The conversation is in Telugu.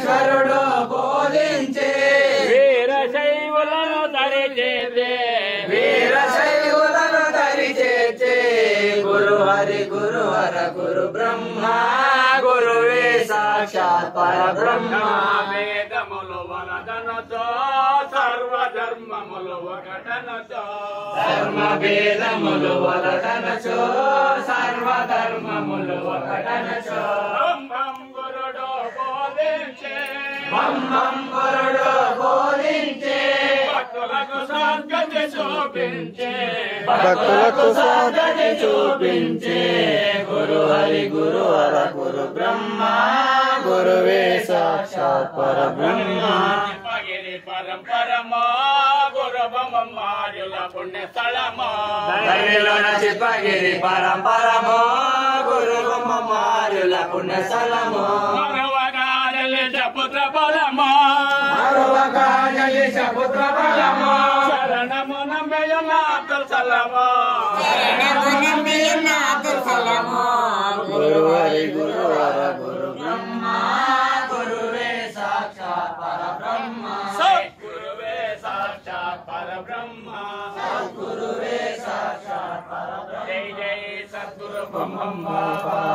ఈశ్వరుడు బోధించే వీరశైవులను తరిచేదే వీరశైవులను దరిచేచే గురు హరి గురు హర గురు బ్రహ్మ గురువే సాక్షాత్ పరబ్రహ్మ వేదములు వలదనతో సర్వధర్మములు ఒకటనతో ధర్మ భేదములు వలటనచో సర్వధర్మములు ఒకటనచో బ్రహ్మం గురుడు బోధించే బ్రహ్మం గురుడు బోధించే భక్తులకు సద్గతి చూపించే భక్తులకు సాధని చూపించే గురు హరి గురు హర గురు బ్రహ్మ గురువే సాక్షాత్ పరబ్రహ్మ పగిరి పరంపరమో గురు బొమ్మమారుల పుణ్య స్థలమో దైవిలోన చిప్పగిరి పరంపరమో గురు బొమ్మ మారుల పుణ్యస్థలము మరవగాలి పుత్ర బలమో మరొకజలి సపుత్ర బలము శరణము నమ్మయ్య అబ్దుల్ సలమో గురు హరి గురు హర గురు బ్రహ్మ గురువే సాక్షాత్ పరబ్రహ్మ సద్గురువే సాక్షాత్ పరబ్రహ్మ గురువే సాక్షాత్ పరబ్రహ్మ జై జై సద్గురు బ్రహ్మ పరబ్రహ్మ